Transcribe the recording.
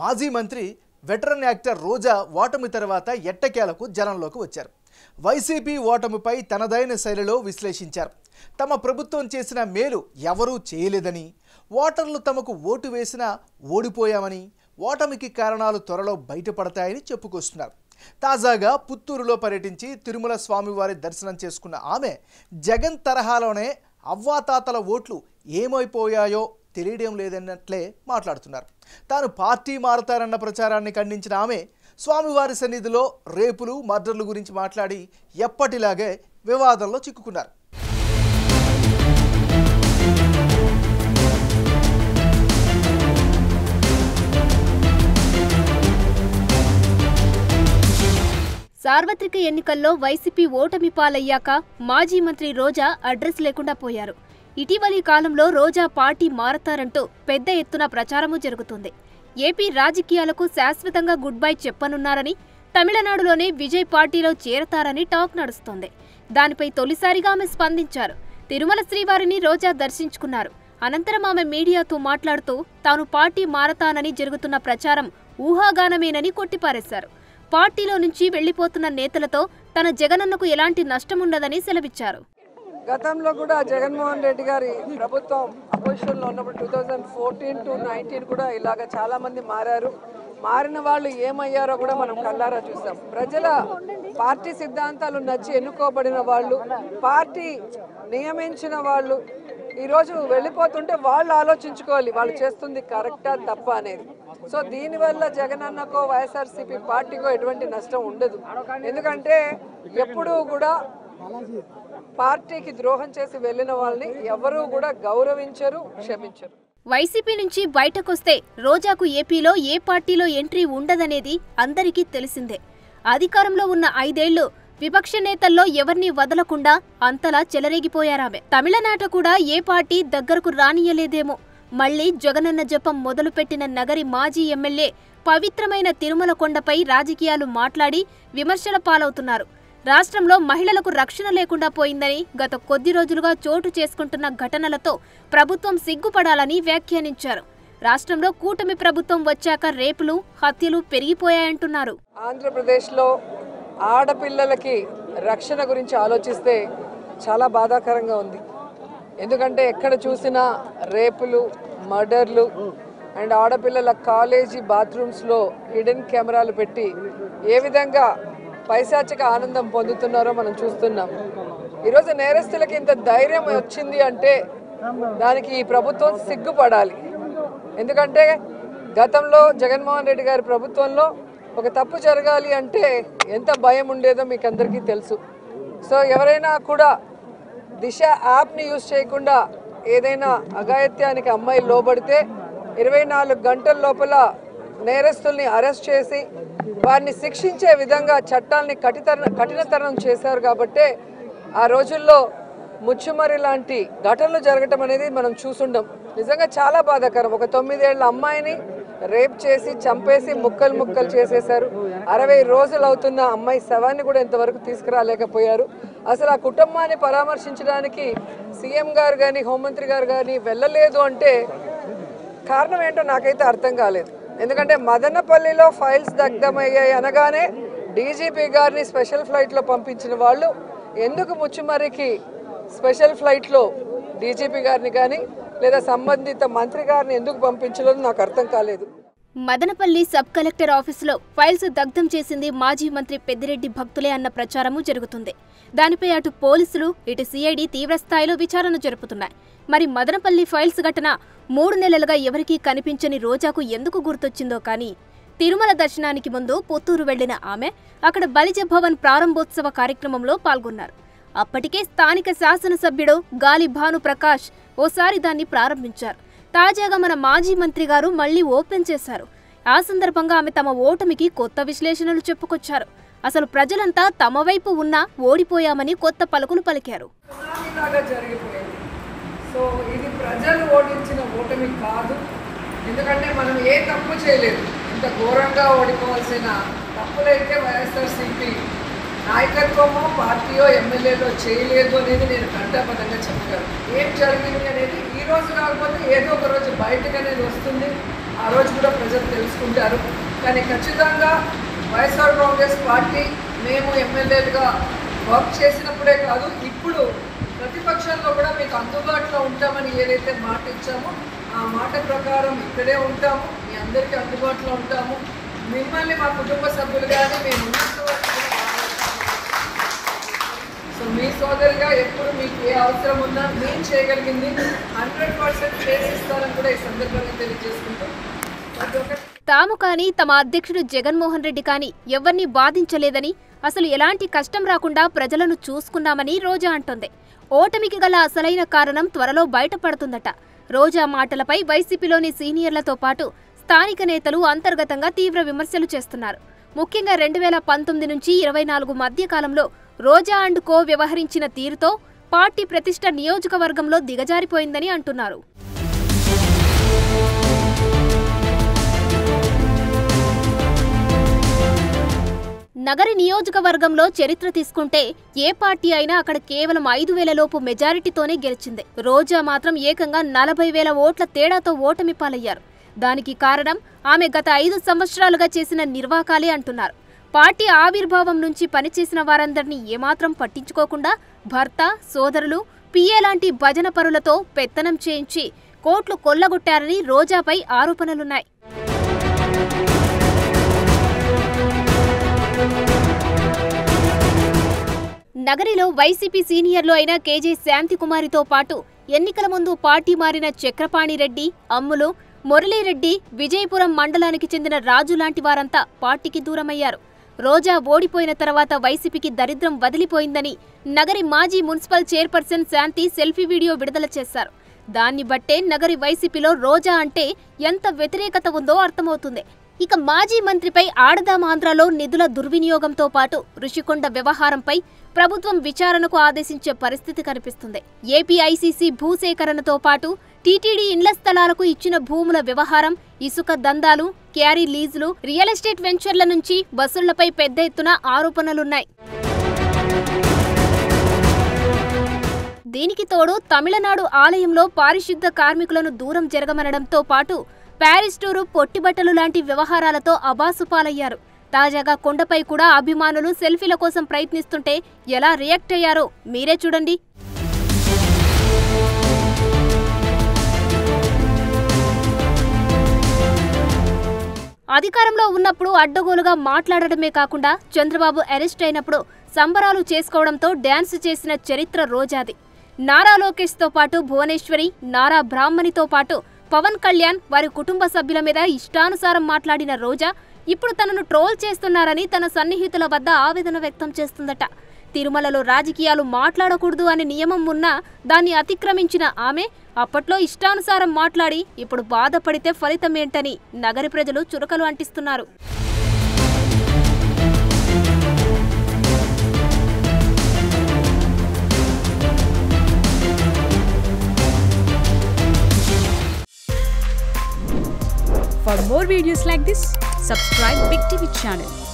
మాజీ మంత్రి veteran actor రోజా ఓటమి తర్వాత ఎట్టకేలకు జనంలోకి వచ్చారు వైసీపీ ఓటమిపై తనదైన శైలిలో విశ్లేషించారు తమ ప్రభుత్వం చేసిన మేలు ఎవరూ చేయలేదని ఓటర్లు తమకు ఓటు వేసినా ఓడిపోయామని ఓటమికి కారణాలు త్వరలో బయటపడతాయని చెప్పుకొస్తున్నారు తాజాగా పుత్తూరులో పర్యటించి తిరుమల స్వామివారి దర్శనం చేసుకున్న ఆమె జగన్ తరహాలోనే అవ్వాతాతల ఓట్లు ఏమైపోయాయో తెలియడం లేదన్నట్లే మాట్లాడుతున్నారు తాను పార్టీ మారతారన్న ప్రచారాన్ని ఖండించిన ఆమె స్వామివారి సన్నిధిలో రేపులు మర్డర్లు గురించి మాట్లాడి ఎప్పటిలాగే వివాదంలో చిక్కుకున్నారు సార్వత్రిక ఎన్నికల్లో వైసీపీ ఓటమి పాలయ్యాక మాజీ మంత్రి రోజా అడ్రస్ లేకుండా పోయారు ఇటీవలి కాలంలో రోజా పార్టీ మారతారంటూ పెద్ద ఎత్తున ప్రచారము జరుగుతుంది ఏపీ రాజకీయాలకు శాశ్వతంగా గుడ్ బై చెప్పనున్నారని తమిళనాడులోనే విజయ్ పార్టీలో చేరతారని టాక్ నడుస్తోంది దానిపై తొలిసారిగా ఆమె స్పందించారు తిరుమల శ్రీవారిని రోజా దర్శించుకున్నారు అనంతరం ఆమె మీడియాతో మాట్లాడుతూ తాను పార్టీ మారతానని జరుగుతున్న ప్రచారం ఊహాగానమేనని కొట్టిపారేశారు పార్టీలో నుంచి వెళ్లిపోతున్న నేతలతో తన జగనన్నకు ఎలాంటి నష్టముండదని సెలవిచ్చారు గతంలో కూడా జగన్మోహన్ రెడ్డి గారి ప్రభుత్వం అపోజిషన్లో ఉన్నప్పుడు two thousand fourteen to nineteen కూడా ఇలాగ చాలా మంది మారారు మారిన వాళ్ళు ఏమయ్యారో కూడా మనం కళ్ళారా చూసాం ప్రజల పార్టీ సిద్ధాంతాలు నచ్చి ఎన్నుకోబడిన వాళ్ళు పార్టీ నియమించిన వాళ్ళు ఈరోజు వెళ్ళిపోతుంటే వాళ్ళు ఆలోచించుకోవాలి వాళ్ళు చేస్తుంది కరెక్టా తప్ప అనేది సో దీనివల్ల జగనన్నకో వైఎస్ఆర్సీపీ పార్టీకో ఎటువంటి నష్టం ఉండదు ఎందుకంటే ఎప్పుడూ కూడా పార్టీకి ద్రోహం చేసి వెళ్ళిన వాళ్ళని ఎవరూ కూడా గౌరవించరు క్షమించరు వైసీపీ నుంచి బయటకొస్తే రోజాకు ఏపీలో ఏ పార్టీలో ఎంట్రీ ఉండదనేది అందరికీ తెలిసిందే అధికారంలో ఉన్న ఐదేళ్లు విపక్ష నేతల్లో ఎవరిని వదలకుండా అంతలా చెలరేగిపోయారామె తమిళనాట కూడా ఏ పార్టీ దగ్గరకు రానియలేదేమో మళ్లీ జగనన్న జపం మొదలుపెట్టిన నగరి మాజీ ఎమ్మెల్యే పవిత్రమైన తిరుమల కొండపై రాజకీయాలు మాట్లాడి విమర్శల పాలవుతున్నారు రాష్ట్రంలో మహిళలకు రక్షణ లేకుండా పోయిందని గత కొద్ది రోజులుగా చోటు చేసుకుంటున్న ఘటనలతో ప్రభుత్వం సిగ్గుపడాలని వ్యాఖ్యానించారు రాష్ట్రంలో కూటమి ప్రభుత్వం వచ్చాక రేపులు హత్యలు పెరిగిపోయాయంటున్నారు ఆంధ్రప్రదేశ్లో ఆడపిల్లలకి రక్షణ గురించి ఆలోచిస్తే చాలా బాధాకరంగా ఉంది ఎందుకంటే ఎక్కడ చూసినా రేపులు మర్డర్లు అండ్ ఆడపిల్లల కాలేజీ బాత్రూమ్స్లో హిడెన్ కెమెరాలు పెట్టి ఏ విధంగా పైశాచిక ఆనందం పొందుతున్నారో మనం చూస్తున్నాం ఈరోజు నేరస్తులకి ఇంత ధైర్యం వచ్చింది అంటే దానికి ఈ ప్రభుత్వం సిగ్గుపడాలి ఎందుకంటే గతంలో జగన్మోహన్ రెడ్డి గారి ప్రభుత్వంలో ఒక తప్పు జరగాలి అంటే ఎంత భయం ఉండేదో మీకు అందరికీ తెలుసు సో ఎవరైనా కూడా దిశ యాప్ని యూజ్ చేయకుండా ఏదైనా అఘాయిత్యానికి అమ్మాయి లోబడితే ఇరవై నాలుగు గంటల లోపల నేరస్తుల్ని అరెస్ట్ చేసి వారిని శిక్షించే విధంగా చట్టాలని కఠితర కఠినతరం చేశారు కాబట్టే ఆ రోజుల్లో ముచ్చుమరి లాంటి ఘటనలు జరగటం అనేది మనం చూసుండం నిజంగా చాలా బాధాకరం ఒక తొమ్మిదేళ్ల అమ్మాయిని రేప్ చేసి చంపేసి ముక్కలు ముక్కలు చేసేశారు అరవై రోజులు అవుతున్న అమ్మాయి శవాన్ని కూడా ఇంతవరకు తీసుకురాలేకపోయారు అసలు ఆ కుటుంబాన్ని పరామర్శించడానికి సీఎం గారు కానీ హోంమంత్రి గారు కానీ వెళ్ళలేదు అంటే కారణం ఏంటో నాకైతే అర్థం కాలేదు ఎందుకంటే మదనపల్లిలో ఫైల్స్ దగ్ధమయ్యాయి అనగానే డీజీపీ గారిని స్పెషల్ ఫ్లైట్లో పంపించిన వాళ్ళు ఎందుకు ముచ్చుమరికి స్పెషల్ ఫ్లైట్లో డీజీపీ గారిని కానీ లేదా సంబంధిత మంత్రి గారిని ఎందుకు పంపించలేదు నాకు అర్థం కాలేదు మదనపల్లి సబ్ కలెక్టర్ ఆఫీసులో ఫైల్స్ దగ్ధం చేసింది మాజీ మంత్రి పెద్దిరెడ్డి భక్తులే అన్న ప్రచారము జరుగుతుంది దానిపై అటు పోలీసులు ఇటు సిఐడి తీవ్రస్థాయిలో విచారణ జరుపుతున్నాయి మరి మదనపల్లి ఫైల్స్ ఘటన మూడు నెలలుగా ఎవరికీ కనిపించని రోజాకు ఎందుకు గుర్తొచ్చిందో కానీ తిరుమల దర్శనానికి ముందు పుత్తూరు వెళ్లిన ఆమె అక్కడ బలిజ భవన్ ప్రారంభోత్సవ కార్యక్రమంలో పాల్గొన్నారు అప్పటికే స్థానిక శాసనసభ్యుడు గాలి భాను ప్రకాష్ ఓసారి దాన్ని ప్రారంభించారు తాజాగా మన మాజీ మంత్రి గారు మళ్లీ ఓపెన్ చేశారు ఆ సందర్భంగా ఆమె తమ ఓటమికి కొత్త విశ్లేషణలు చెప్పుకొచ్చారు అసలు ప్రజలంతా తమ వైపు ఉన్నా ఓడిపోయామని కొత్త పలుకులు పలికారు లాగా జరిగిపోయింది సో ఇది ప్రజలు ఓడించిన ఓటమి కాదు ఎందుకంటే మనం ఏ తప్పు చేయలేదు ఇంత ఘోరంగా ఓడిపోవాల్సిన తప్పులైతే వైఎస్ఆర్సీపీ నాయకత్వమో పార్టీయో ఎమ్మెల్యేలో చేయలేదు అనేది నేను ఘంటాపథంగా చెప్పగలను ఏం జరిగింది అనేది ఈ ఈ రోజు కాకపోతే ఏదో ఒక రోజు బయటకు అనేది వస్తుంది ఆ రోజు కూడా ప్రజలు తెలుసుకుంటారు కానీ ఖచ్చితంగా వైఎస్ఆర్ కాంగ్రెస్ పార్టీ మేము ఎమ్మెల్యేలుగా వర్క్ చేసినప్పుడే కాదు ఇప్పుడు ప్రతిపక్షంలో కూడా మీకు అందుబాటులో ఉంటామని ఏదైతే మాట ఇచ్చామో ఆ మాట ప్రకారం ఇక్కడే ఉంటాము మీ అందరికీ అందుబాటులో ఉంటాము మిమ్మల్ని మా కుటుంబ సభ్యులుగానే మేము ఉన్నంత వరకు కూడా సో మీ సోదరిగా ఎప్పుడు మీకు ఏ అవసరం ఉన్నా మేము చేయగలిగింది హండ్రెడ్ పర్సెంట్ చేసిస్తారని కూడా ఈ సందర్భంగా తెలియజేసుకుంటూ ప్రతి ఒక్కటి తాము కానీ తమ అధ్యక్షుడు జగన్మోహన్ రెడ్డి కానీ ఎవరిని బాధించలేదని అసలు ఎలాంటి కష్టం రాకుండా ప్రజలను చూసుకున్నామని రోజా అంటోంది ఓటమికి గల అసలైన కారణం త్వరలో బయటపడుతుందట రోజా మాటలపై వైసీపీలోని సీనియర్లతో పాటు స్థానిక నేతలు అంతర్గతంగా తీవ్ర విమర్శలు చేస్తున్నారు ముఖ్యంగా రెండు వేల పంతొమ్మిది నుంచి ఇరవై నాలుగు మధ్య కాలంలో రోజా అండ్ కో వ్యవహరించిన తీరుతో పార్టీ ప్రతిష్ట నియోజకవర్గంలో దిగజారిపోయిందని అంటున్నారు నగరి నియోజకవర్గంలో చరిత్ర తీసుకుంటే ఏ పార్టీ అయినా అక్కడ కేవలం ఐదు వేల లోపు మెజారిటీతోనే గెలిచింది రోజా మాత్రం ఏకంగా నలభై వేల ఓట్ల తేడాతో ఓటమి పాలయ్యారు దానికి కారణం ఆమె గత ఐదు సంవత్సరాలుగా చేసిన నిర్వాకాలే అంటున్నారు పార్టీ ఆవిర్భావం నుంచి పనిచేసిన వారందరినీ ఏమాత్రం పట్టించుకోకుండా భర్త సోదరులు పిఏ లాంటి భజన పరులతో పెత్తనం చేయించి కోట్లు కొల్లగొట్టారని రోజాపై ఆరోపణలున్నాయి నగరిలో వైసీపీ సీనియర్లు అయిన కేజే శాంతికుమారితో పాటు ఎన్నికల ముందు పార్టీ మారిన చక్రపాణి రెడ్డి అమ్ములు మురళీరెడ్డి విజయపురం మండలానికి చెందిన రాజు లాంటి వారంతా పార్టీకి దూరమయ్యారు రోజా ఓడిపోయిన తర్వాత వైసీపీకి దరిద్రం వదిలిపోయిందని నగరి మాజీ municipal chairperson Shanti selfie video విడుదల చేశారు దాన్ని బట్టే నగరి వైసీపీలో రోజా అంటే ఎంత వ్యతిరేకత ఉందో అర్థమవుతుంది ఇక మాజీ మంత్రిపై ఆడదామాంధ్రలో నిధుల దుర్వినియోగంతో పాటు రుషికొండ వ్యవహారంపై ప్రభుత్వం విచారణకు ఆదేశించే పరిస్థితి కనిపిస్తుంది ఏపీ ఐసీసీ భూసేకరణతో పాటు టీటీడీ ఇండ్ల స్థలాలకు ఇచ్చిన భూముల వ్యవహారం ఇసుక దందాలు క్యారీ లీజులు రియల్ ఎస్టేట్ వెంచర్ల నుంచి వసూళ్లపై పెద్ద ఎత్తున ఆరోపణలున్నాయి దీనికి తోడు తమిళనాడు ఆలయంలో పారిశుద్ధ కార్మికులను దూరం జరగమనడంతో పాటు ప్యారిస్ టూరు పొట్టిబట్టలు లాంటి వ్యవహారాలతో అబాసుపాలయ్యారు తాజాగా కొండపై కూడా అభిమానులు సెల్ఫీల కోసం ప్రయత్నిస్తుంటే ఎలా రియాక్ట్ అయ్యారో మీరే చూడండి అధికారంలో ఉన్నప్పుడు అడ్డగోలుగా మాట్లాడడమే కాకుండా చంద్రబాబు అరెస్ట్ అయినప్పుడు సంబరాలు చేసుకోవడంతో డ్యాన్స్ చేసిన చరిత్ర రోజాది నారా లోకేష్తో పాటు భువనేశ్వరి నారా బ్రాహ్మణితో పాటు పవన్ కళ్యాణ్ వారి కుటుంబ సభ్యుల మీద ఇష్టానుసారం మాట్లాడిన రోజా ఇప్పుడు తనను ట్రోల్ చేస్తున్నారని తన సన్నిహితుల వద్ద ఆవేదన వ్యక్తం చేస్తుందట తిరుమలలో రాజకీయాలు మాట్లాడకూడదు అనే నియమం ఉన్నా దాన్ని అతిక్రమించిన ఆమె అప్పట్లో ఇష్టానుసారం మాట్లాడి ఇప్పుడు బాధపడితే ఫలితం ఏంటని నగరి ప్రజలు చురకలు అంటిస్తున్నారు For more videos like this, subscribe Big TV channel